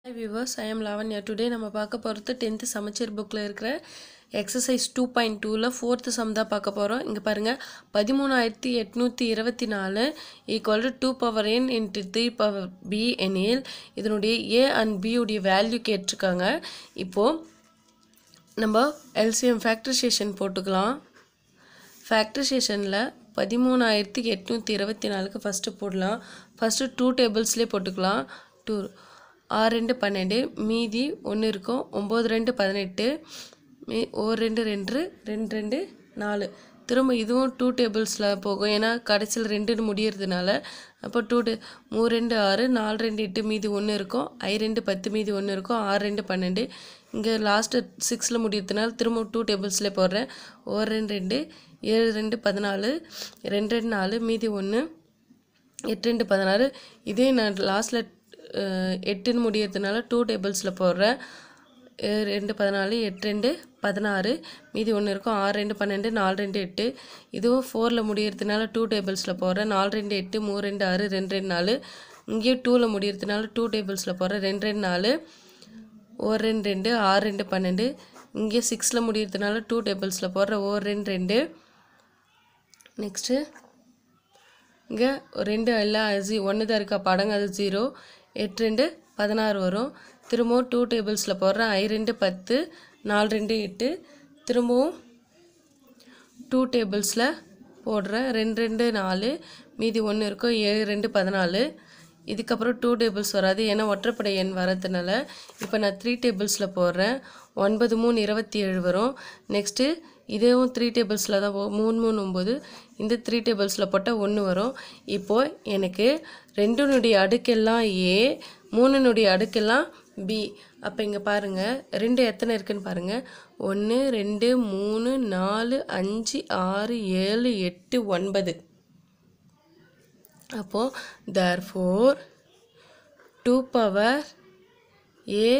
hi viewers I am Lavanya today நம்ம பார்க்க போகிறது டென்த்து சமச்சீர் புக்கில் இருக்கிற எக்ஸசைஸ் டூ பாயிண்ட் டூவில் ஃபோர்த்து சம் தான் பார்க்க போகிறோம் இங்கே பாருங்கள் பதிமூணாயிரத்தி எட்நூற்றி இருபத்தி நாலு equal to two power n into three power b எனில் இதனுடைய ஏ அண்ட் பி உடைய வேல்யூ கேட்டிருக்காங்க இப்போது நம்ம எல்சிஎம் ஃபேக்டரைசேஷன் போட்டுக்கலாம் ஃபேக்டரைசேஷனில் பதிமூணாயிரத்தி எட்நூற்றி இருபத்தி நாலுக்கு ஃபஸ்ட்டு போடலாம் ஃபஸ்ட்டு டூ டேபிள்ஸ்லேயே போட்டுக்கலாம் டூ ஆறு ரெண்டு பன்னெண்டு மீதி ஒன்று இருக்கும் ஒம்பது ரெண்டு பதினெட்டு மீ ஒரு ரெண்டு ரெண்டு ரெண்டு ரெண்டு நாலு திரும்ப இதுவும் டூ டேபிள்ஸில் போகும் ஏன்னா கடைசியில் ரெண்டுன்னு முடியறதுனால அப்போ டூ டே மூணு ரெண்டு ஆறு நாலு ரெண்டு எட்டு மீதி ஒன்று இருக்கும் ஐ ரெண்டு பத்து மீதி ஒன்று இருக்கும் ஆறு ரெண்டு பன்னெண்டு இங்கே லாஸ்ட்டு சிக்ஸில் முடியறதுனால திரும்ப டூ டேபிள்ஸ்லேயே போடுறேன் ஒரு ரெண்டு ரெண்டு ஏழு ரெண்டு பதினாலு ரெண்டு ரெண்டு நாலு மீதி ஒன்று எட்டு ரெண்டு பதினாறு இதே நான் லாஸ்ட்டில் எட்டுன்னு முடியறதுனால டூ டேபிள்ஸில் போடுறேன் ஏழு ரெண்டு பதினாலு எட்டு ரெண்டு பதினாறு மீதி ஒன்று இருக்கும் ஆறு ரெண்டு பன்னெண்டு நாலு ரெண்டு எட்டு இதுவும் ஃபோரில் முடியறதுனால டூ டேபிள்ஸில் போடுறேன் நாலு ரெண்டு எட்டு மூணு ரெண்டு ஆறு ரெண்டு ரெண்டு நாலு இங்கேயும் டூவில் முடியறதுனால டூ டேபிள்ஸில் போடுறேன் ரெண்டு ரெண்டு நாலு ஒரு ரெண்டு ரெண்டு ஆறு ரெண்டு பன்னெண்டு இங்கே சிக்ஸில் முடியறதுனால டூ டேபிள்ஸில் போடுற ஒரு ரெண்டு ரெண்டு நெக்ஸ்ட்டு இங்கே ரெண்டு எல்லாம் ஜி ஒன்று தான் இருக்கா படங்க அது ஜீரோ எட்டு ரெண்டு பதினாறு வரும் திரும்பவும் டூ டேபிள்ஸில் போடுறேன் ஐ ரெண்டு பத்து நாலு ரெண்டு எட்டு திரும்பவும் டூ டேபிள்ஸில் போடுறேன் ரெண்டு ரெண்டு நாலு மீதி ஒன்று இருக்கும் ஏழு ரெண்டு பதினாலு இதுக்கப்புறம் டூ டேபிள்ஸ் வராது ஏன்னா ஒற்றைப்படை எண் வரதுனால இப்போ நான் த்ரீ டேபிள்ஸில் போடுறேன் ஒன்பது மூணு இருபத்தி ஏழு வரும் நெக்ஸ்ட்டு இதுவும் த்ரீ டேபிள்ஸில் தான் போ- மூணு மூணு ஒம்பது இந்த த்ரீ டேபிள்ஸில் போட்டால் ஒன்று வரும் இப்போது எனக்கு ரெண்டுனுடைய அடுக்கெல்லாம் ஏ மூணுனுடைய அடுக்கெல்லாம் பி அப்போ இங்கே பாருங்கள் ரெண்டு எத்தனை இருக்குன்னு பாருங்கள் ஒன்று ரெண்டு மூணு நாலு அஞ்சு ஆறு ஏழு எட்டு ஒன்பது அப்போது therefore two power a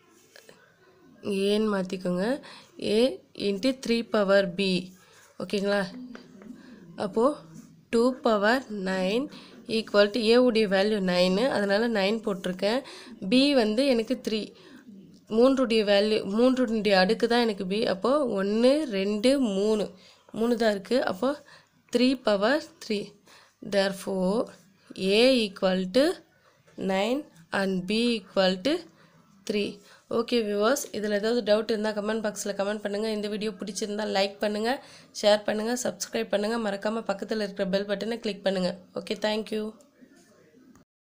ஏன்னு மாற்றிக்கோங்க a into three power b ஓகேங்களா அப்போது two power nine equal to ஏவுடைய வேல்யூ நைனு அதனால் நைன் போட்டிருக்கேன் பி வந்து எனக்கு த்ரீ மூன்றுடைய வேல்யூ மூன்றுடைய அடுக்கு தான் எனக்கு பி அப்போது ஒன்று ரெண்டு மூணு மூணு தான் இருக்குது அப்போது three power three therefore a equal to nine and b equal to three okay viewers இதில் ஏதாவது டவுட் இருந்தால் கமெண்ட் பாக்ஸில் கமெண்ட் பண்ணுங்கள் இந்த வீடியோ பிடிச்சிருந்தா லைக் பண்ணுங்கள் ஷேர் பண்ணுங்கள் சப்ஸ்கிரைப் பண்ணுங்கள் மறக்காமல் பக்கத்தில் இருக்கிற பெல் பட்டனை கிளிக் பண்ணுங்கள் ஓகே தேங்க்யூ